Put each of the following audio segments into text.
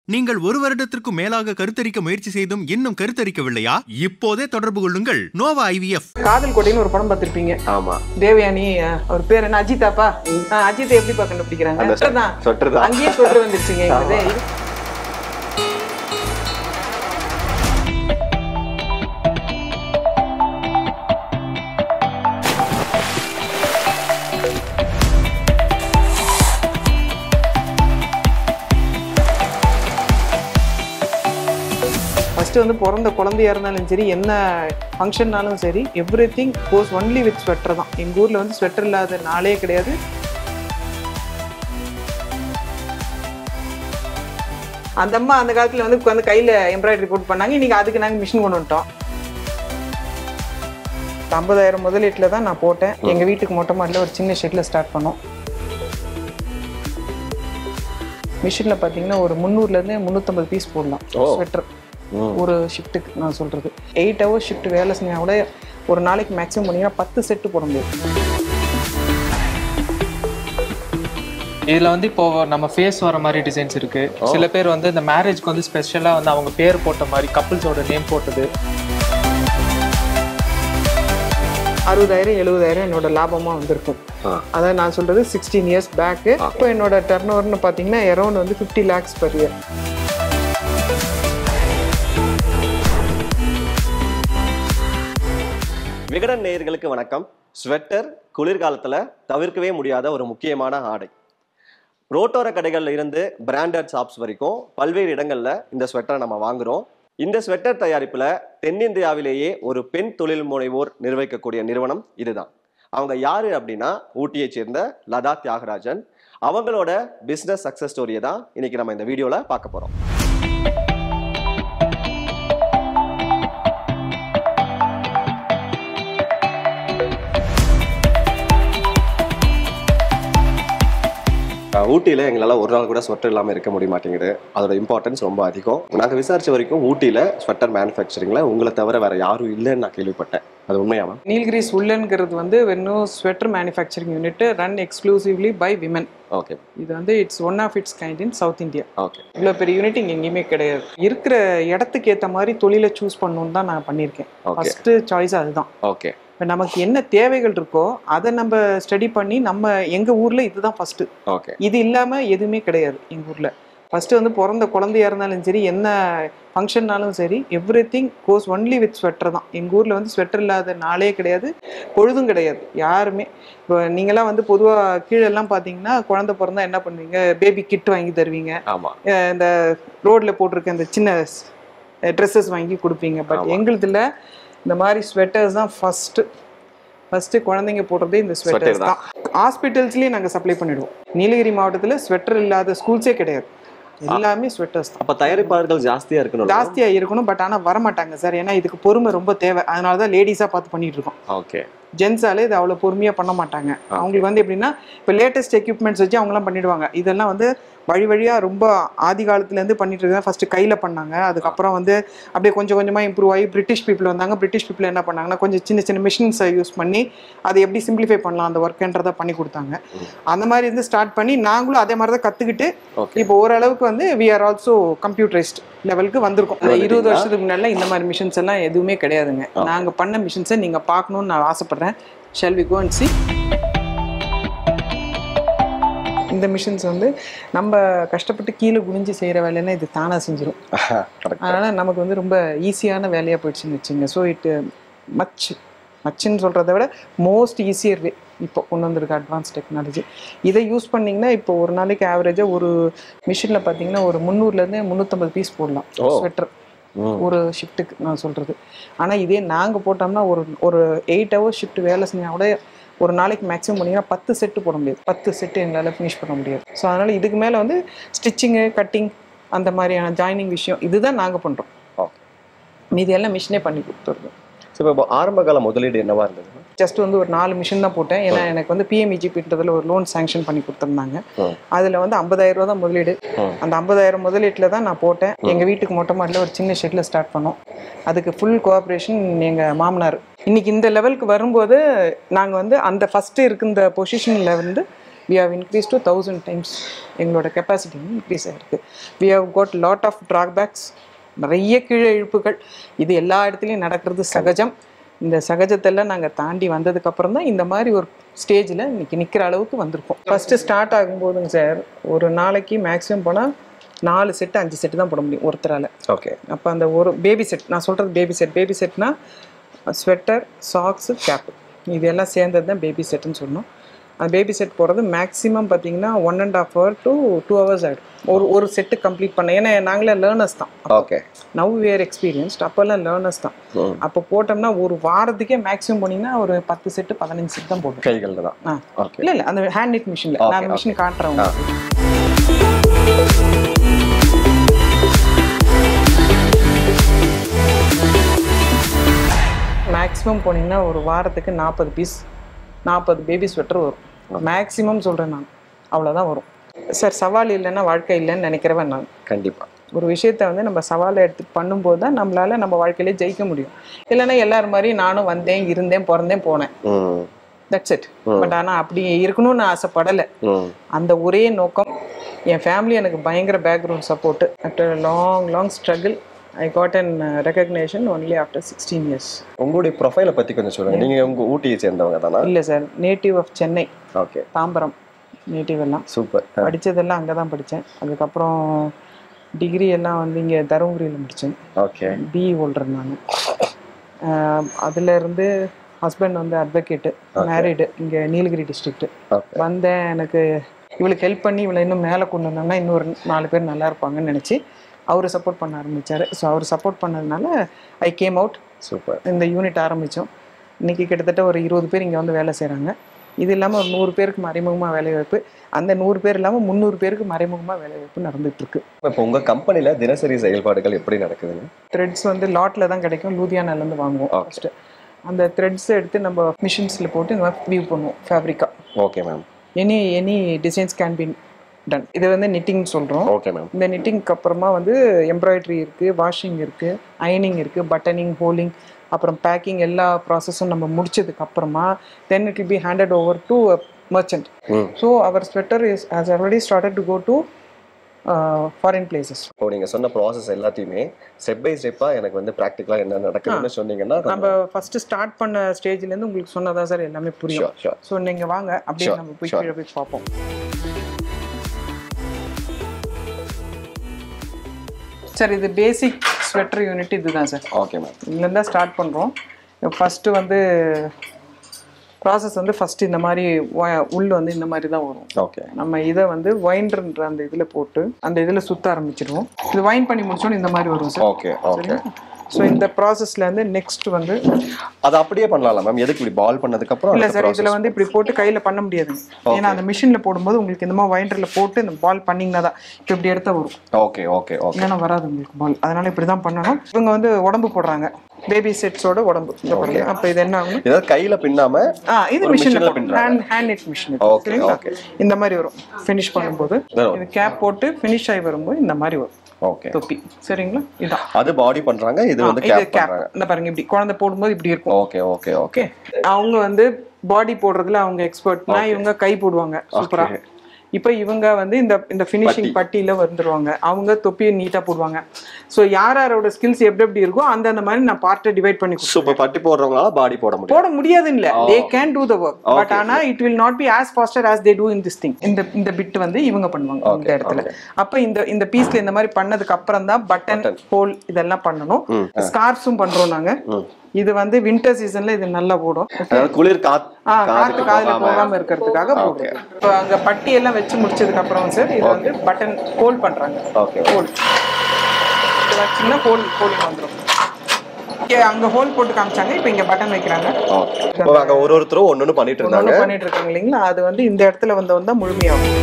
நீங்கள் ஒரு வருடத்திற்கு மேலாக கருத்தரிக்க முயற்சி செய்தும் இன்னும் கருத்தரிக்கவில்லையா இப்போதே தொடர்பு கொள்ளுங்கள் நோவா ஐவிஎஃப் காதல் கோட்டைன்னு ஒரு படம் பார்த்திருப்பீங்க ஆமா தேவயானி அஹ், அவர் பேர் என்ன அஜிதாப்பா அஹ், அஜித்தை எப்படிப்பா கண்டுபிடிக்கிறாங்க அந்த Sweater தான் sweater தான். அங்கேயே சொட்டு வந்துருச்சுங்க இது ஃபர்ஸ்ட் வந்து பிறந்த குழந்தையா இருந்தாலும் சரி என்ன ஃபங்க்ஷன்னாலும் சரி everything goes only with sweater தான் எங்கள் ஊரில் வந்து ஸ்வெட்டர் இல்லாத நாளே கிடையாது அந்த அம்மா அந்த காலத்தில் வந்து உட்காந்து கையில் எம்ப்ராய்டரி போட்டு பண்ணாங்க இன்னைக்கு அதுக்கு நாங்கள் மிஷின் கொண்டு வந்துட்டோம் ஐம்பதாயிரம் முதலீட்டில் தான் நான் போட்டேன் எங்கள் வீட்டுக்கு மொட்டை மாடியில் ஒரு சின்ன ஷெட்டில் ஸ்டார்ட் பண்ணோம் மிஷினில் பார்த்தீங்கன்னா ஒரு முந்நூறுலேருந்து முந்நூற்றம்பது பீஸ் போடலாம் ஓ. ஸ்வெட்டர் ஒரு ஷிஃப்ட்டுக்கு நான் சொல்கிறது எயிட் ஹவர்ஸ் ஷிஃப்ட் வேலை செஞ்சா கூட ஒரு நாளைக்கு மேக்ஸிமம் பண்ணிங்கன்னா பத்து செட்டு போட முடியும் இதுல வந்து இப்போ நம்ம ஃபேஸ் வர மாதிரி டிசைன்ஸ் இருக்கு சில பேர் வந்து இந்த மேரேஜ்க்கு வந்து ஸ்பெஷலா வந்து அவங்க பேர் போட்ட மாதிரி கப்பிள்ஸோட நேம் போட்டது அறுபதாயிரம் எழுபதாயிரம் என்னோட லாபமாக வந்திருக்கும் ஆ. அதான் நான் சொல்கிறது சிக்ஸ்டீன் இயர்ஸ் பேக்கு இப்போ என்னோட டர்ன் ஓவர்னு பார்த்தீங்கன்னா அரௌண்ட் வந்து fifty lakhs per year Vikatan நேயர்களுக்கு வணக்கம் ஸ்வெட்டர் குளிர்காலத்துல தவிர்க்கவே முடியாத ஒரு முக்கியமான ஆடை ரோட்டோர கடைகள்ல இருந்து பிராண்டட் ஷாப்ஸ் வரைக்கும் பல்வேறு இடங்கள்ல இந்த ஸ்வெட்டரை நம்ம வாங்குறோம் இந்த ஸ்வெட்டர் தயாரிப்புல தென்னிந்தியாவிலேயே ஒரு பெண் தொழில் முனைவோர் நிர்வகிக்கக்கூடிய நிறுவனம் இதுதான் அவங்க யாரு அப்படின்னா ஊட்டியை சேர்ந்த லதா தியாகராஜன் அவங்களோட பிசினஸ் சக்சஸ் ஸ்டோரியை தான் இன்னைக்கு நம்ம இந்த வீடியோல பார்க்க போறோம் அஹ் ஊட்டியில எங்களால ஒரு நாள் கூட ஸ்வெட்டர் இல்லாம இருக்க முடிய மாட்டேங்குது அதோட இம்பார்ட்டன்ஸ் ரொம்ப அதிகம் நாங்க விசாரிச்ச வரைக்கும் ஊட்டியில ஸ்வெட்டர் மேனுஃபேக்சரிங்ல உங்களை தவிர வேற யாரும் இல்லைன்னு நான் கேள்விப்பட்டேன் அது உண்மையாவா நீல்கிரிஸ் உள்ளன்கிறது வந்து வெறும் sweater manufacturing unit run exclusively by women okay இது வந்து it's one of its kind in South India okay இவ்வளோ பெரிய யூனிட் இங்கே எங்கேயுமே கிடையாது இருக்கிற இடத்துக்கு ஏற்ற மாதிரி தொழிலை சூஸ் பண்ணணும்னு தான் நான் பண்ணியிருக்கேன் ஓகே ஃபஸ்ட்டு சாய்ஸ் அதுதான் ஓகே இப்போ நமக்கு என்ன தேவைகள் இருக்கோ அதை நம்ம ஸ்டடி பண்ணி நம்ம எங்கள் ஊரில் இதுதான் ஃபஸ்ட்டு ஓகே இது இல்லாமல் எதுவுமே கிடையாது எங்கள் ஊரில் ஃபஸ்ட்டு வந்து பிறந்த குழந்தையா இருந்தாலும் சரி என்ன ஃபங்க்ஷன்னாலும் சரி everything goes only with sweater தான் எங்கள் ஊரில் வந்து ஸ்வெட்டர் இல்லாத நாளே கிடையாது பொழுதும் கிடையாது யாருமே இப்போ நீங்களாம் வந்து பொதுவாக கீழெல்லாம் பார்த்தீங்கன்னா குழந்தை பிறந்தா என்ன பண்ணுவீங்க பேபி கிட் வாங்கி தருவீங்க ஆமா அஹ் இந்த ரோட்ல போட்டிருக்க இந்த சின்ன ட்ரெஸ்ஸஸ் வாங்கி கொடுப்பீங்க பட் ஆமா. எங்களுதுல இந்த மாதிரி ஸ்வெட்டர்ஸ் தான் ஃபஸ்ட்டு ஃபஸ்ட்டு குழந்தைங்க போடுறதே இந்த ஸ்வெட்டர்ஸ் Sweater தான் ஹாஸ்பிட்டல்ஸ்லேயே நாங்கள் சப்ளை பண்ணிடுவோம் நீலகிரி மாவட்டத்தில் ஸ்வெட்டர் இல்லாத ஸ்கூல்ஸே கிடையாது எல்லாமே ஸ்வெட்டர்ஸ் தான் அப்ப தயாரிப்பாளர்கள் ஜாஸ்தியா இருக்கணும் ஜாஸ்தியாக இருக்கணும் பட் ஆனால் வரமாட்டாங்க சார் ஏன்னா இதுக்கு பொறுமை ரொம்ப தேவை அதனால தான் லேடிஸாக பார்த்து பண்ணிட்டு இருக்கோம் ஓகே ஜென்ஸாலே இது அவ்வளோ பொறுமையாக பண்ண மாட்டாங்க அவங்களுக்கு வந்து எப்படின்னா இப்போ லேட்டஸ்ட் எக்யூப்மெண்ட்ஸ் வச்சு அவங்களாம் பண்ணிடுவாங்க இதெல்லாம் வந்து வழி வழியாக ரொம்ப ஆதி காலத்துலேருந்து பண்ணிட்டு இருக்காங்க ஃபர்ஸ்ட் கையில் பண்ணாங்க அதுக்கப்புறம் வந்து அப்படியே கொஞ்சம் கொஞ்சமாக இம்ப்ரூவ் ஆகி பிரிட்டிஷ் பீப்புள் வந்தாங்க பிரிட்டிஷ் பீப்புள் என்ன பண்ணாங்கன்னா கொஞ்சம் சின்ன சின்ன மிஷின்ஸை யூஸ் பண்ணி அதை எப்படி சிம்பிளிஃபை பண்ணலாம் அந்த ஒர்க்குன்றதை பண்ணி கொடுத்தாங்க அந்த மாதிரி இருந்து ஸ்டார்ட் பண்ணி நாங்களும் அதே மாதிரி தான் கற்றுக்கிட்டு ஓகே இப்போ ஓரளவுக்கு வந்து வி ஆர் ஆல்சோ கம்ப்யூட்டரைஸ்ட் லெவலுக்கு வந்திருக்கோம் இந்த இருபது வந்துட்டீங்களா? வருஷத்துக்கு முன்னாடி இந்த மாதிரி மிஷின்ஸ் எல்லாம் எதுவுமே கிடையாதுங்க நாங்கள் பண்ண மிஷின்ஸை நீங்கள் பார்க்கணும்னு நான் ஆசைப்படுறேன் shall we go and see இந்த மிஷின்ஸ் வந்து நம்ம கஷ்டப்பட்டு கீழே குனிஞ்சு செய்கிற வேலைன்னா இது தானாக செஞ்சிடும் கரெக்ட் அதனால் நமக்கு வந்து ரொம்ப ஈஸியான வேலையாக போயிடுச்சுன்னு வச்சுங்க ஸோ இட் மச் மச்சுன்னு சொல்கிறத விட மோஸ்ட் ஈஸியர் வே இப்போ கொண்டு வந்திருக்க அட்வான்ஸ் டெக்னாலஜி இதை யூஸ் பண்ணிங்கன்னா இப்போ ஒரு நாளைக்கு ஆவரேஜாக ஒரு மிஷினில் பார்த்தீங்கன்னா ஒரு முந்நூறுலேருந்து முந்நூற்றம்பது பீஸ் போடலாம் ஓ. ஸ்வெட்டர் ம். ஒரு ஷிஃப்ட்டுக்கு நான் சொல்கிறது ஆனால் இதே நாங்கள் போட்டோம்னா ஒரு ஒரு எயிட் ஹவர்ஸ் ஷிஃப்ட் வேலை செஞ்சால் கூட ஒரு நாளைக்கு மேக்ஸிமம் பண்ணிங்கன்னா பத்து செட்டு போட முடியாது பத்து செட்டு எங்களால் ஃபினிஷ் பண்ண முடியாது ஸோ அதனால் இதுக்கு மேலே வந்து ஸ்டிச்சிங்கு கட்டிங் அந்த மாதிரியான ஜாயினிங் விஷயம் இதுதான் நாங்கள் பண்ணுறோம் ஓகே மீதி எல்லாம் மிஷினே பண்ணி கொடுத்துருக்கோம் சரி இப்போ ஆரம்ப கால முதலீடு என்னவா இருந்தது ஜஸ்ட் வந்து ஒரு நாலு மிஷின் தான் போட்டேன் ஏன்னா எனக்கு வந்து பிஎம்இஜிபின்றதுல ஒரு லோன் சாங்ஷன் பண்ணி கொடுத்துருந்தாங்க ம். அதில் வந்து ஐம்பதாயிரம் ரூபா தான் முதலீடு ம். அந்த ஐம்பதாயிரம் முதலீட்டில் தான் நான் போட்டேன் எங்கள் வீட்டுக்கு மொட்டை மாடியில் ஒரு சின்ன ஷெட்டில் ஸ்டார்ட் பண்ணோம் அதுக்கு ஃபுல் கோஆப்ரேஷன் எங்கள் மாமனார் இன்னைக்கு இந்த லெவலுக்கு வரும்போது நாங்கள் வந்து அந்த ஃபஸ்ட்டு இருக்க இந்த பொசிஷனில் வந்து we have increase to thousand times எங்களோட கெப்பாசிட்டி இன்க்ரீஸ் ஆகிருக்கு we have got lot of drawbacks நிறைய கீழே இழுப்புகள் இது எல்லா இடத்துலையும் நடக்கிறது சகஜம் இந்த சகஜத்தெல்லாம் நாங்கள் தாண்டி வந்ததுக்கப்புறம் தான் இந்த மாதிரி ஒரு ஸ்டேஜில் இன்னைக்கு நிற்கிற அளவுக்கு வந்திருக்கோம் ஃபஸ்ட்டு ஸ்டார்ட் ஆகும்போதுங்க சார் ஒரு நாளைக்கு மேக்ஸிமம் போனால் நாலு செட்டு அஞ்சு செட்டு தான் போட முடியும் ஒருத்தரால் ஓகே அப்போ அந்த ஒரு பேபி செட் நான் சொல்கிறது பேபி செட் பேபி செட்னா ஸ்வெட்டர் சாக்ஸு கேப்பு இது எல்லாம் சேர்ந்தது தான் பேபி செட்டுன்னு சொன்னோம் அந்த பேபி செட் போடுறது மேக்ஸிமம் பார்த்தீங்கன்னா one and half hour to two hours ஆகிடும் ஒரு ஒரு செட்டு கம்ப்ளீட் பண்ண ஏன்னா நாங்களே லேர்னர்ஸ் தான் ஓகே நவ் வேர் எக்ஸ்பீரியன்ஸ்ட் அப்போல்லாம் லேர்னர்ஸ் தான் ம். அப்போ போட்டோம்னா ஒரு வாரத்துக்கே மேக்ஸிமம் போனீங்கன்னா ஒரு பத்து செட்டு பதினஞ்சு செட் தான் போடுவோம் கைகள்ல தான் ஆ ஓகே இல்லை இல்லை அந்த ஹேண்ட் நிட் மிஷினில் நான் அந்த மிஷின் காட்டுறேன் உங்களுக்கு மேக்ஸிமம் போனீங்கன்னா ஒரு வாரத்துக்கு நாற்பது பீஸ் நாற்பது பேபி ஸ்வெட்டர் வரும் மேக்ஸிமம் சொல்கிறேன் நான் அவ்வளோதான் வரும் சார் சவால் இல்லைன்னா வாழ்க்கை இல்லைன்னு நினைக்கிறவன் நான் கண்டிப்பா ஒரு விஷயத்தை வந்து நம்ம சவாலை எடுத்து பண்ணும்போது தான் நம்மளால நம்ம வாழ்க்கையிலே ஜெயிக்க முடியும் இல்லைன்னா எல்லாரும் மாதிரி நானும் வந்தேன் இருந்தேன் பிறந்தேன் போனேன் ம் தட்ஸ் இட் பட் ஆனால் அப்படி இருக்கணும்னு ஆசைப்படலை ம் அந்த ஒரே நோக்கம் என் ஃபேமிலி எனக்கு பயங்கர background support after long long struggle I got an recognition only after sixteen years உங்களுடைய ப்ரொஃபைலை பத்தி கொஞ்சம் சொல்லுங்க நீங்க உங்க ஊட்டியை சேர்ந்தவங்க தானா இல்லை sir native of Chennai okay Tambaram native எல்லாம் சூப்பர் படித்ததெல்லாம் அங்கே தான் படித்தேன் அதுக்கப்புறம் டிகிரி எல்லாம் வந்து இங்கே தருமபுரியில் முடித்தேன் ஓகே பிஇ ஹோல்டர் நான் அதுலேருந்து ஹஸ்பண்ட் வந்து அட்வொகேட்டு மேரிடு இங்கே நீலகிரி டிஸ்ட்ரிக்ட் ஓகே வந்தேன் எனக்கு இவளுக்கு ஹெல்ப் பண்ணி இவளை இன்னும் மேலே கொண்டு வந்தோம்னா இன்னொரு நாலு பேர் நல்லா இருப்பாங்கன்னு நினச்சி அவர் சப்போர்ட் பண்ண ஆரம்பித்தார் ஸோ அவர் சப்போர்ட் பண்ணதுனால ஐ கேம் அவுட் சூப்பர் இந்த யூனிட் ஆரம்பித்தோம் இன்றைக்கி கிட்டத்தட்ட ஒரு இருபது பேர் இங்கே வந்து வேலை செய்கிறாங்க இது இல்லாமல் ஒரு நூறு பேருக்கு மறைமுகமாக வேலை வாய்ப்பு அந்த நூறு பேர் இல்லாமல் முந்நூறு பேருக்கு மறைமுகமாக வேலை வாய்ப்பு நடந்துகிட்ருக்கு இப்போ உங்க கம்பெனில தினசரி செயல்பாடுகள் எப்படி நடக்குதுங்க த்ரெட்ஸ் வந்து லாட்டில் தான் கிடைக்கும் லூதியானாலேருந்து வாங்குவோம் Okay. ஃபஸ்ட்டு அந்த த்ரெட்ஸை எடுத்து நம்ம மிஷின்ஸில் போட்டு இந்த மாதிரி வியூ பண்ணுவோம் ஃபேப்ரிக்காக okay ma'am any any designs can be done இது வந்து knitting சொல்கிறோம் ஓகே மேம் இந்த knittingக்கு அப்புறமா வந்து எம்ப்ராய்டரி இருக்குது வாஷிங் இருக்குது அயனிங் இருக்குது பட்டனிங் ஹோலிங் அப்புறம் பேக்கிங் எல்லா ப்ராசஸும் நம்ம முடிச்சதுக்கு அப்புறமா then it will be handed over to merchant hmm. So our sweater is has already started to go to foreign places இப்போ நீங்க சொன்ன ப்ராசஸ் எல்லாத்தையுமே ஸ்டெப் பை ஸ்டெப்பா எனக்கு வந்து ப்ராக்டிக்கலா என்ன நடக்குதுன்னு சொன்னீங்கன்னா நம்ம ஃபர்ஸ்ட் ஸ்டார்ட் பண்ண ஸ்டேஜ்லேருந்து உங்களுக்கு சொன்னதா சார் எல்லாமே புரியும் ஷூர் ஷூர் ஸோ நீங்கள் வாங்க அப்படியே Sure, நம்ம போய் sure. கீழே போய் பார்ப்போம் சார் இது பேசிக் ஸ்வெட்டர் யூனிட் இதுதான் சார் ஓகே மேம் இதுலேருந்து தான் ஸ்டார்ட் பண்ணுறோம் ஃபஸ்ட்டு வந்து ப்ராசஸ் வந்து ஃபஸ்ட்டு இந்த மாதிரி wa- உள் வந்து இந்த மாதிரி தான் வரும் ஓகே நம்ம இதை வந்து வைண்டர்ன்ற அந்த இதில் போட்டு அந்த இதில் சுத்த ஆரம்பிச்சிடுவோம் இது வைன் பண்ணி முடிச்சோன்னு இந்த மாதிரி வரும் சார் ஓகே ஓகே ஸோ இந்த ப்ராசஸ்ல இருந்து நெக்ஸ்ட் வந்து அது அப்படியே பண்ணலாம்ல மேம் எதுக்கு இப்படி பால் பண்ணதுக்கு அப்புறம் இல்ல அடுத்த சார் process? இதுல வந்து இப்படி போட்டு கையில பண்ண முடியாது ஏன்னா அந்த மிஷின்ல போடும்போது உங்களுக்கு இந்த மாதிரி வைண்டர்ல போட்டு இந்த பால் பண்ணீங்கன்னா தான் இப்போ இப்படி எடுத்தா வரும் ஓகே ஓகே ஓகே இல்லைன்னா வராது உங்களுக்கு பால் அதனால இப்படி தான் பண்ணணும் இவங்க வந்து உடம்பு போடுறாங்க பேபி செட்ஸோட உடம்பு இந்த பாருங்க அப்போ இது என்ன ஆகும் ஏதாவது கையில பின்னாம ஆ இது ஒரு மிஷின்ல machine ல பின்னுறாங்க. Hand hand knit machine Okay, சரிங்களா okay. இந்த மாதிரி வரும் ஃபினிஷ் பண்ணும்போது வரும். இது கேப் போட்டு ஃபினிஷ் ஆகி வரும்போது இந்த மாதிரி வரும் ஓகே தொப்பி சரிங்களா இதான் அது பாடி பண்றாங்க இது வந்து இது கேப் கேப் பண்றாங்க இந்த பாருங்க இப்படி குழந்தை போடும்போது இப்படி இருக்கும் ஓகே ஓகே ஓகே ஓகே அவங்க வந்து பாடி போடுறதுல அவங்க எக்ஸ்பர்ட்னா இவங்க கை போடுவாங்க சூப்பரா இப்போ இவங்க வந்து இந்த இந்த ஃபினிஷிங் பட்டியில வந்துருவாங்க அவங்க தொப்பியை நீட்டா போடுவாங்க ஸோ யார் யாரோட ஸ்கில்ஸ் எப்படி எப்படி இருக்கோ அந்த அந்த மாதிரி நான் பார்ட்டை டிவைட் பண்ணி கொடுப்பேன். சூப்பர் பட்டி போடுறவங்களால பாடி போட முடியும் போட முடியாது இல்ல they can do the work but ஆனா it will not be as faster as they do in this thing இந்த இந்த பிட் வந்து இவங்க பண்ணுவாங்க இந்த இடத்துல அப்ப இந்த இந்த பீஸ்ல இந்த மாதிரி பண்ணதுக்கு அப்புறம் தான் பட்டன் ஹோல் இதெல்லாம் பண்ணணும் ஸ்கார்ஃப்ஸும் பண்றோம் நாங்க இது வந்து வின்டர் சீசன்ல இது நல்லா போடும் அதாவது குளிர் காத் ஆ காத்து காதுல போகாம இருக்கிறதுக்காக போடுறோம் இப்போ அங்க பட்டி எல்லாம் வச்சு முடிச்சதுக்கு அப்புறம் சார் இது வந்து பட்டன் ஹோல்ட் பண்றாங்க ஓகே ஹோல் இது வச்சீங்கன்னா ஹோல் ஹோலிங் வந்துடும் இங்க அங்க ஹோல் போட்டு காமிச்சாங்க இப்போ இங்க பட்டன் வைக்கிறாங்க ஓகே இப்போ அங்க ஒரு ஒருத்தரும் ஒன்னொன்னு பண்ணிட்டு இருந்தாங்க ஒண்ணு பண்ணிட்டு இருக்காங்க இல்லைங்களா அது வந்து இந்த இடத்துல வந்து வந்தா முழுமையாகும்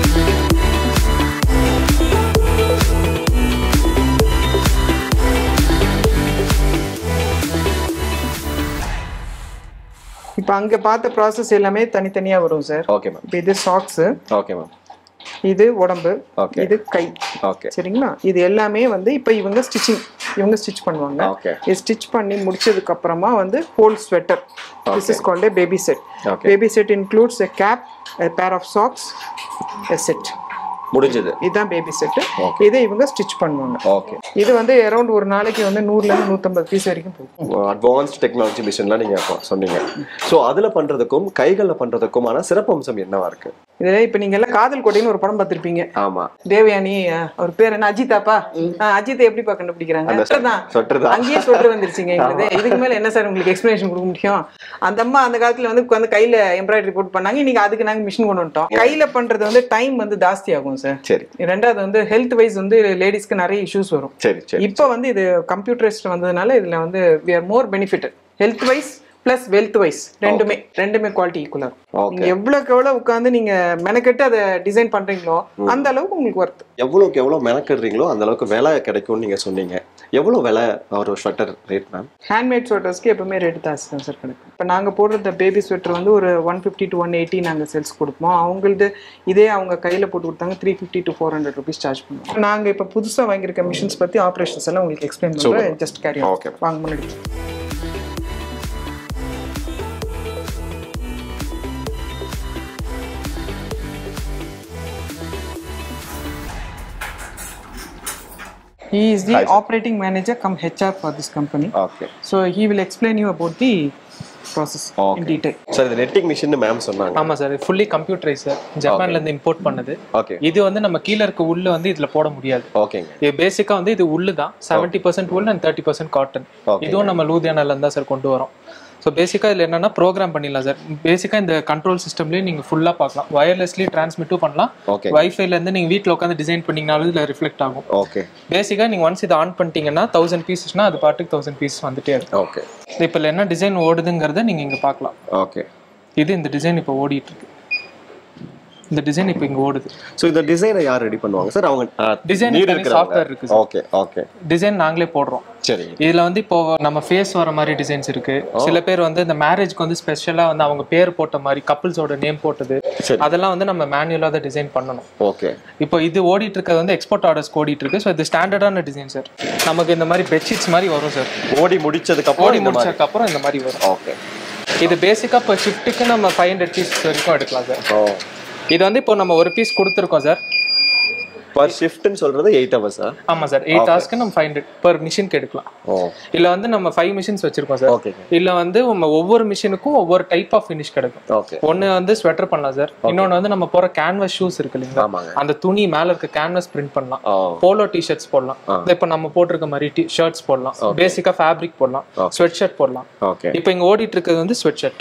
இப்போ அங்க பார்த்த ப்ராசஸ் எல்லாமே தனித்தனியா வரும் சார் ஓகே மேம் இப்போ இது சாக்ஸ் ஓகே மேம் இது உடம்பு Okay. இது கை ஓகே சரிங்களா இது எல்லாமே வந்து இப்போ இவங்க ஸ்டிச்சிங் இவங்க ஸ்டிச் பண்ணுவாங்க ஓகே இது ஸ்டிச் பண்ணி முடிச்சதுக்கு அப்புறமா வந்து whole sweater this is called baby set Okay. Baby set includes a cap pair of socks a set முடிஞ்சது இதுதான் பேபி செட்டு இதை இவங்க ஸ்டிச் பண்ணுவாங்க ஓகே இது வந்து அரௌண்ட் ஒரு நாளைக்கு வந்து நூறுலேருந்து நூற்றம்பது பீஸ் வரைக்கும் போகும் அட்வான்ஸ் டெக்னாலஜி மிஷின்லாம் நீங்க அப்போ சொன்னீங்க ஸோ அதுல பண்றதுக்கும் கைகள்ல பண்றதுக்குமான சிறப்பம்சம் என்னவா இருக்கு இதில் இப்போ நீங்கள் எல்லாம் காதல் கோட்டைன்னு ஒரு படம் பார்த்துருப்பீங்க ஆமா தேவயானி அஹ், அவர் பேர் என்ன அஜிதாப்பா அஹ், அஜித்தை எப்படிப்பா கண்டுபிடிக்கிறாங்க அந்த Sweater தான் sweater தான். அங்கேயே சொட்டு வந்துருச்சுங்க எங்களுக்கு இதுக்கு மேல என்ன சார் உங்களுக்கு எக்ஸ்பிளேஷன் கொடுக்க முடியும் அந்த அம்மா அந்த காலத்துல வந்து உட்காந்து கையில எம்ப்ராய்டரி போட்டு பண்ணாங்க இன்னைக்கு அதுக்கு நாங்க மிஷின் கொண்டு வந்துட்டோம் கையில பண்றது வந்து டைம் வந்து ஜாஸ்தி ஆகும் சார் சரி ரெண்டாவது வந்து ஹெல்த் வைஸ் வந்து லேடிஸ்க்கு நிறைய இஷ்யூஸ் வரும் சரி சரி இப்போ வந்து இது கம்ப்யூட்டரைஸ்ட் வந்ததுனால இதுல வந்து we are more benefit health wise plus wealth wise ரெண்டுமே ரெண்டுமே குவாலிட்டி ஈக்குவலா Okay. நீங்க எவ்வளவுக்கு எவ்வளவு உட்காந்து நீங்க மெனக்கெட்டு அதை டிசைன் பண்றீங்களோ அந்த அளவுக்கு உங்களுக்கு ஒர்த் எவ்வளவுக்கு எவ்வளவு மெனக்கிடுறீங்களோ அந்த அளவுக்கு விலை கிடைக்கும்னு நீங்க சொன்னீங்க எவ்வளவு விலை ஒரு ஸ்வெட்டர் ரேட் மேம் ஹேண்ட்மேட் ஸ்வெட்டர்ஸ்க்கு எப்பவுமே ரேட் ஜாஸ்தி தான் சார் கிடைக்கும் இப்போ நாங்கள் போடுற பேபி ஸ்வெட்டர் வந்து ஒரு one fifty to one eighty நாங்கள் சேல்ஸ் கொடுப்போம் அவங்களது இதே அவங்க கையில் போட்டு கொடுத்தாங்க three fifty to four hundred rupees charge பண்ணுவோம் நாங்கள் இப்போ புதுசாக வாங்கியிருக்க மிஷின்ஸ் பற்றி ஆப்ரேஷன்ஸ் எல்லாம் உங்களுக்கு எக்ஸ்பிளைன் பண்ணுறேன் ஜஸ்ட் கேரி Okay. வாங்க முன்னாடி He is the Hi, sir. operating manager come HR for this company. Okay So he will explain you about the process in Okay. detail. Sir இது knitting machine ma'am சொன்னாங்க ஆமா sir fully computerise sir ஜப்பான்ல இருந்து import பண்ணது okay இது வந்து நம்ம கீழ இருக்க உள்ள வந்து இதுல போட முடியாது ஓகேங்க இது பேசிக்கா வந்து இது உள்ளு தான் seventy percent wool and thirty percent cotton Okay. இதுவும் நம்ம லூதியானால இருந்தா சார் கொண்டு வரோம் ஸோ பேசிக்காக இதில் என்னன்னா ப்ரோக்ராம் பண்ணிடலாம் சார் பேசிக்காக இந்த கண்ட்ரோல் சிஸ்டம்லேயே நீங்கள் ஃபுல்லாக பார்க்கலாம் வயர்லெஸ்லி டிரான்ஸ்மிட்டும் பண்ணலாம் ஓகே வைஃபைல இருந்து நீங்கள் வீட்டில் உட்காந்து டிசைன் பண்ணீங்கனாலும் இதில் ரிஃப்ளெக்ட் ஆகும் ஓகே பேசிக்காக நீங்கள் ஒன்ஸ் இதை ஆன் பண்ணிட்டீங்கன்னா தௌசண்ட் பீசஸ்னா அது பாட்டுக்கு தௌசண்ட் பீஸ் வந்துட்டே இருக்கும் ஓகே இப்போ என்ன டிசைன் ஓடுதுங்கிறத நீங்கள் இங்கே பார்க்கலாம் ஓகே இது இந்த டிசைன் இப்போ ஓடிட்டு இருக்கு இந்த டிசைன் இப்போ இங்கே ஓடுது ஸோ இந்த டிசைனை யார் ரெடி பண்ணுவாங்க சார் அவங்க Design need தனி இருக்கிறவங்க. software இருக்கு sir. ஓகே ஓகே டிசைன் நாங்களே போடுறோம் சரிங்க இதுல வந்து இப்போ நம்ம ஃபேஸ் வர மாதிரி டிசைன்ஸ் இருக்கு சில பேர் வந்து இந்த மேரேஜ்க்கு வந்து ஸ்பெஷலா வந்து அவங்க பேர் போட்ட மாதிரி கப்பிள்ஸோட நேம் போட்டது சரி. அதெல்லாம் வந்து நம்ம மேனுவலா தான் டிசைன் பண்ணணும் ஓகே இப்போ இது ஓடிட்டு இருக்கிறது வந்து எக்ஸ்போர்ட் ஆர்டர்ஸ் ஓடிட்டு இருக்கு ஸோ இது ஸ்டாண்டர்டான டிசைன் சார் நமக்கு இந்த மாதிரி பெட்ஷீட்ஸ் மாதிரி வரும் சார் ஓடி முடிச்சதுக்கு அப்புறம் ஓடி இந்த மாதிரி முடிச்சதுக்கு அப்புறம் இந்த மாதிரி வரும் ஓகே இது பேசிக்கா இப்போ ஷிஃப்ட்டுக்கு நம்ம ஃபைவ் ஹண்ட்ரட் பீஸ் வரைக்கும் எடுக்கலாம் சார் ஓ இது வந்து இப்போ நம்ம ஒரு பீஸ் கொடுத்துருக்கோம் சார் பர் ஷிஃப்ட்னு சொல்றது எயிட் ஹவர்ஸா ஆமா சார் எயிட் ஹவர்ஸ்க்கு நம்ம ஃபைவ் ஹண்ட்ரட் பர் மிஷினுக்கு எடுக்கலாம் ஓ இல்ல வந்து நம்ம ஃபைவ் மிஷின்ஸ் வச்சிருக்கோம் சார் ஓகேங்க இல்ல வந்து நம்ம ஒவ்வொரு மிஷினுக்கும் ஒவ்வொரு டைப் ஆஃப் ஃபினிஷ் கிடைக்கும் ஓகே ஒன்னு வந்து ஸ்வெட்டர் பண்ணலாம் சார் இன்னொன்னு வந்து நம்ம போற கேன்வாஸ் ஷூஸ் இருக்கு இல்லைங்களா ஆமாங்க அந்த துணி மேல இருக்க கேன்வாஸ் பிரிண்ட் பண்ணலாம் ஓ போலோ டிஷர்ட்ஸ் போடலாம் இந்த இப்ப நம்ம போட்டிருக்க மாதிரி டி ஷர்ட்ஸ் போடலாம் பேசிக்கா ஃபேப்ரிக் போடலாம் ஸ்வெட் ஷர்ட் போடலாம் ஓகே இப்போ இங்க ஓடிட்டு இருக்கிறது வந்து ஸ்வெட் ஷர்ட்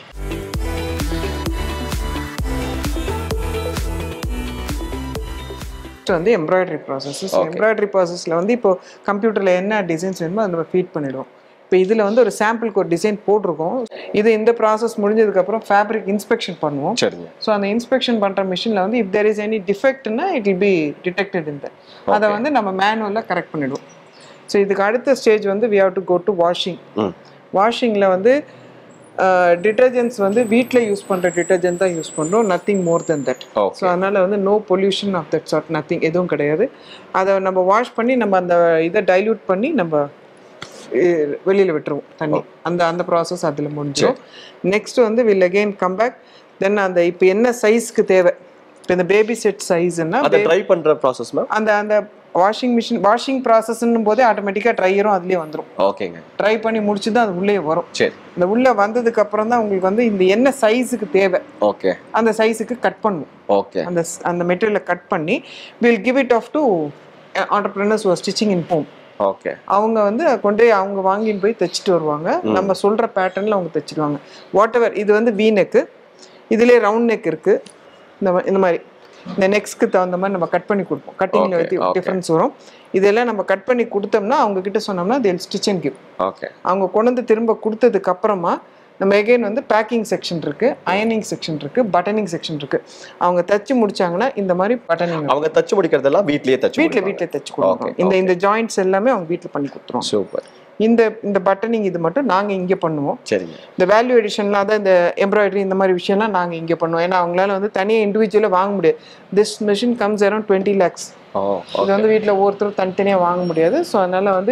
Next வந்து எம்ப்ராய்டரி ப்ராசஸ் எம்ப்ராய்டரி ப்ராசஸில் வந்து இப்போ கம்ப்யூட்டரில் என்ன டிசைன்ஸ் வேணுமோ அதை நம்ம ஃபீட் பண்ணிடுவோம் இப்போ இதில் வந்து ஒரு சாம்பிளுக்கு ஒரு டிசைன் போட்டிருக்கோம் இது இந்த ப்ராசஸ் முடிஞ்சதுக்கப்புறம் ஃபேப்ரிக் இன்ஸ்பெக்ஷன் பண்ணுவோம் சரிங்க ஸோ அந்த இன்ஸ்பெக்ஷன் பண்ணுற மிஷினில் வந்து இஃப் தேர் இஸ் எனி டிஃபெக்ட்னா இட் வில் பி டிடெக்டட் இந்த அதை வந்து நம்ம மேனுவலாக கரெக்ட் பண்ணிடுவோம் ஸோ இதுக்கு அடுத்த ஸ்டேஜ் வந்து we have to go to washing hmm வாஷிங்கில் வந்து டிட்டர்ஜென்ட்ஸ் வந்து வீட்டில் யூஸ் பண்ணுற டிட்டர்ஜென்ட் தான் யூஸ் பண்ணுறோம் nothing more than that okay so அதனால் வந்து no pollution of that sort nothing எதுவும் கிடையாது அதை நம்ம வாஷ் பண்ணி நம்ம அந்த இதை டைல்யூட் பண்ணி நம்ம வெளியில் விட்டுருவோம் தண்ணி அந்த அந்த ப்ராசஸ் அதில் முடிஞ்சிடும் நெக்ஸ்ட் வந்து will again come back then அந்த இப்போ என்ன சைஸ்க்கு தேவை இப்போ இந்த பேபி செட் சைஸ்னா அதை ட்ரை பண்ற ப்ராசஸ் மேம் அந்த அந்த வாஷிங் மிஷின் வாஷிங் ப்ராசஸ்ன்னும் போதே ஆட்டோமேட்டிக்காக ட்ரையரும் அதுலேயே வந்துடும் ஓகேங்க ட்ரை பண்ணி முடிச்சு தான் அது உள்ளே வரும் சரி இந்த உள்ளே வந்ததுக்கு அப்புறம் தான் உங்களுக்கு வந்து இந்த என்ன சைஸுக்கு தேவை ஓகே அந்த சைஸுக்கு கட் பண்ணுவோம் ஓகே அந்த ஸ்- அந்த மெட்டீரியலை கட் பண்ணி will give it off to entrepreneurs ஒரு ஸ்டிச்சிங் இன் ஹோம் ஓகே அவங்க வந்து கொண்டு போய் அவங்க வாங்கின்னு போய் தைச்சிட்டு வருவாங்க நம்ம சொல்ற பேட்டர்ன்ல அவங்க தைச்சிடுவாங்க வாட் எவர் இது வந்து வி நெக்கு இதுலேயே ரவுண்ட் நெக் இருக்கு இந்த மா- இந்த மாதிரி இந்த நெக்ஸ்க்கு தகுந்த மாதிரி நம்ம கட் பண்ணி கொடுப்போம் கட்டிங்ல Okay, வந்து okay. டிஃப்ரென்ஸ் வரும் இதெல்லாம் நம்ம கட் பண்ணி கொடுத்தோம்னா அவங்க கிட்ட சொன்னோம்னா தேல் ஸ்டிச் அண்ட் கிவ் ஓகே அவங்க கொண்டு வந்து திரும்ப கொடுத்ததுக்கு அப்புறமா நம்ம எகைன் வந்து பேக்கிங் செக்ஷன் இருக்கு அயனிங் செக்ஷன் இருக்கு பட்டனிங் செக்ஷன் இருக்கு அவங்க தச்சு முடிச்சாங்கன்னா இந்த மாதிரி பட்டனிங் அவங்க தச்சு முடிக்கிறதெல்லாம் வீட்லயே தச்சு வீட்டில் வீட்டில் தச்சு கொடுப்பாங்க இந்த இந்த ஜாயிண்ட்ஸ் எல்லாமே அவங்க வீட்டில் பண்ணி கொடுத்துருவோம் சூப்பர் இந்த இந்த பட்டனிங் இது மட்டும் நாங்கள் இங்கே பண்ணுவோம் சரிங்க இந்த வேல்யூ எடிஷன்லாம் அதான் இந்த எம்ப்ராய்டரி இந்த மாதிரி விஷயம்லாம் நாங்கள் இங்கே பண்ணுவோம் ஏன்னா அவங்களால வந்து தனியாக இண்டிவிஜுவலாக வாங்க முடியாது this machine comes around twenty lakhs oh இது வந்து வீட்டில் ஒவ்வொருத்தரும் தனித்தனியாக வாங்க முடியாது ஸோ அதனால வந்து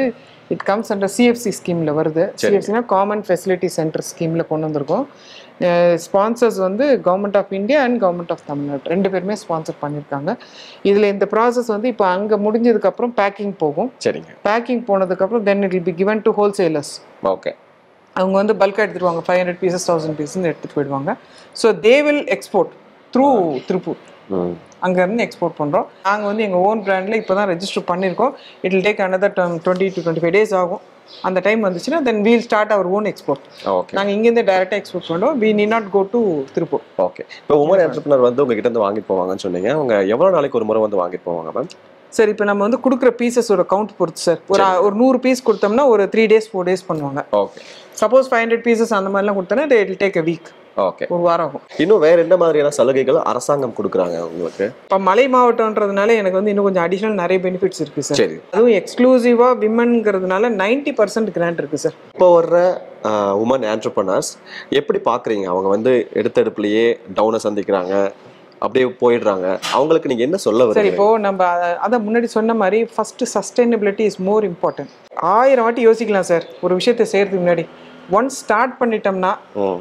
இட் கம்ஸ் அண்டர் சிஎஃப்சி ஸ்கீமில் வருது சிஎஃப்சினா காமன் ஃபெசிலிட்டி சென்டர் ஸ்கீமில் கொண்டு வந்திருக்கோம் ஸ்பான்சர்ஸ் வந்து government of India and government of Tamil Nadu ரெண்டு பேருமே ஸ்பான்சர் பண்ணியிருக்காங்க இதில் இந்த ப்ராசஸ் வந்து இப்போ அங்கே முடிஞ்சதுக்கப்புறம் பேக்கிங் போகும் சரிங்க பேக்கிங் போனதுக்கப்புறம் then it will be given to wholesalers okay அவங்க வந்து பல்காக எடுத்துருவாங்க five hundred pieces thousand pieces எடுத்துகிட்டு போயிடுவாங்க so they will export through Tiruppur hmm அங்கேருந்து எக்ஸ்போர்ட் பண்ணுறோம் நாங்கள் வந்து எங்கள் ஓன் பிராண்டில் இப்போ தான் ரெஜிஸ்டர் பண்ணியிருக்கோம் it will take another twenty to twenty five days ஆகும் அந்த டைம் வந்துச்சுன்னா then we'll start our own export okay நாங்கள் இங்கேருந்து டைரெக்டாக எக்ஸ்போர்ட் பண்ணுறோம் we need not go to Tiruppur okay இப்போ உமன் என்டர்பிரினர் வந்து உங்ககிட்ட இருந்து வாங்கிட்டு போவாங்கன்னு சொன்னீங்க அவங்க எவ்வளவு நாளைக்கு ஒரு முறை வந்து வாங்கிட்டு போவாங்க மேம் சார் இப்போ நம்ம வந்து கொடுக்குற பீசஸோட கவுண்ட் பொறுத்து சார் ஒரு ஒரு நூறு பீஸ் கொடுத்தோம்னா ஒரு த்ரீ டேஸ் ஃபோர் டேஸ் பண்ணுவாங்க okay suppose five hundred pieces அந்த மாதிரிலாம் கொடுத்தோன்னா it take a week okay ஒரு வாரம் ஆகும் இன்னும் வேற என்ன மாதிரியான சலுகைகள் அரசாங்கம் கொடுக்குறாங்க உங்களுக்கு இப்போ மலை மாவட்டம்ன்றதுனால எனக்கு வந்து இன்னும் கொஞ்சம் அடிஷ்னல் நிறைய பெனிஃபிட்ஸ் இருக்குது சார் சரி அதுவும் எக்ஸ்க்ளூசிவாக விமன்ங்கிறதுனால நைன்ட்டி பர்சன்ட் கிராண்ட் இருக்குது சார் இப்போ வர்ற உமன் ஆண்டர்பனர்ஸ் எப்படி பார்க்குறீங்க அவங்க வந்து எடுத்தெடுப்புலயே டவுனை சந்திக்கிறாங்க அப்படியே போயிடுறாங்க அவங்களுக்கு நீங்க என்ன சொல்ல சரி வரீங்க இப்போ நம்ம அத- அதான் முன்னாடி சொன்ன மாதிரி first sustainability is more important ஆயிரம் வாட்டி யோசிக்கலாம் சார் ஒரு விஷயத்தை செய்யறதுக்கு முன்னாடி ஒன்ஸ் ஸ்டார்ட் பண்ணிட்டோம்னா ம்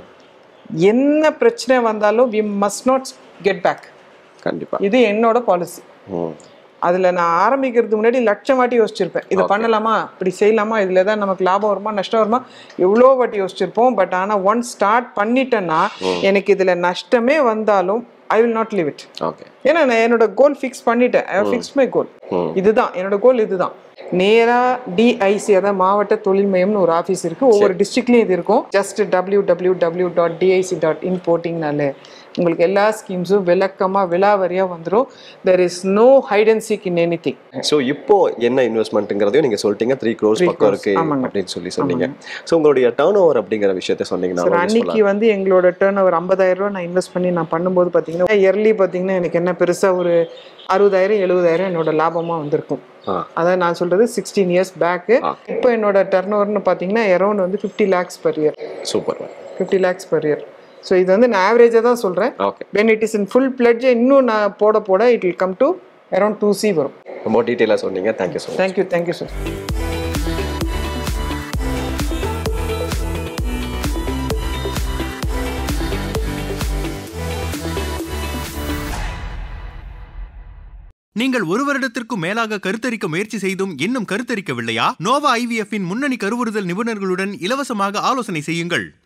என்ன பிரச்சனை வந்தாலும் we must not get back கண்டிப்பா இது என்னோட பாலிசி ம் அதுல நான் ஆரம்பிக்கிறதுக்கு முன்னாடி லட்சம் வாட்டி யோசிச்சிருப்பேன் இதை பண்ணலாமா இப்படி செய்யலாமா இதுல தான் நமக்கு லாபம் வருமா நஷ்டம் வருமா எவ்வளோ வாட்டி யோசிச்சிருப்போம் பட் ஆனா ஒன்ஸ் ஸ்டார்ட் பண்ணிட்டேன்னா எனக்கு இதுல நஷ்டமே வந்தாலும் I will not leave it okay ஏன்னா நான் என்னோட கோல் ஃபிக்ஸ் பண்ணிட்டேன் ஐ ஃபிக்ஸ் மை கோல் ம். இதுதான் என்னோட கோல் இதுதான் நேரா டிஐசி அதாவது மாவட்ட தொழில் மையம்னு ஒரு ஆஃபீஸ் இருக்கு ஒவ்வொரு டிஸ்ட்ரிக்ட்லயும் இது இருக்கும் just W W W dot DIC dot in போட்டிங்கனாலே உங்களுக்கு எல்லா ஸ்கீம்ஸும் விளக்கமா விலாவரியா வந்துடும் there is no hide and seek in any thing so இப்போ என்ன இன்வெஸ்ட்மெண்ட்ங்கிறதையும் நீங்க சொல்லிட்டீங்க த்ரீ க்ரோர்ஸ் Three பக்கம் crores, இருக்கு ஆமாங்க. அப்படின்னு சொல்லி சொன்னீங்க ஸோ உங்களுடைய டர்ன் ஓவர் அப்படிங்கிற விஷயத்த சொன்னீங்கன்னா சார் கொஞ்சம் அன்னைக்கு சொல்லலாம். வந்து எங்களோட டேர்ன் ஓவர் ஐம்பதாயிரம் ரூபாய் நான் இன்வெஸ்ட் பண்ணி நான் பண்ணும்போது பார்த்தீங்கன்னா இயர்லி பார்த்தீங்கன்னா எனக்கு என்ன பெருசாக ஒரு அறுபதாயிரம் எழுபதாயிரம் என்னோட லாபமாக வந்திருக்கும் ஆ. அதான் நான் சொல்றது சிக்ஸ்டீன் இயர்ஸ் பேக்கு ஆ. இப்போ என்னோட டர்ன் ஓவர்னு பார்த்தீங்கன்னா அரௌண்ட் வந்து fifty lakhs per year super fifty lakhs per year so இது வந்து நான் ஆவரேஜாக தான் சொல்கிறேன் okay when it is in full fledge இன்னும் நான் போட போட it will come to around two C வரும் ரொம்ப டீட்டெயிலாக சொன்னீங்க thank you so much thank you thank you sir நீங்கள் ஒரு வருடத்திற்கும் மேலாக கருத்தரிக்க முயற்சி செய்தும் இன்னும் கருத்தரிக்கவில்லையா நோவா ஐவிஎஃப் இன் முன்னணி கருவுறுதல் நிபுணர்களுடன் இலவசமாக ஆலோசனை செய்யுங்கள்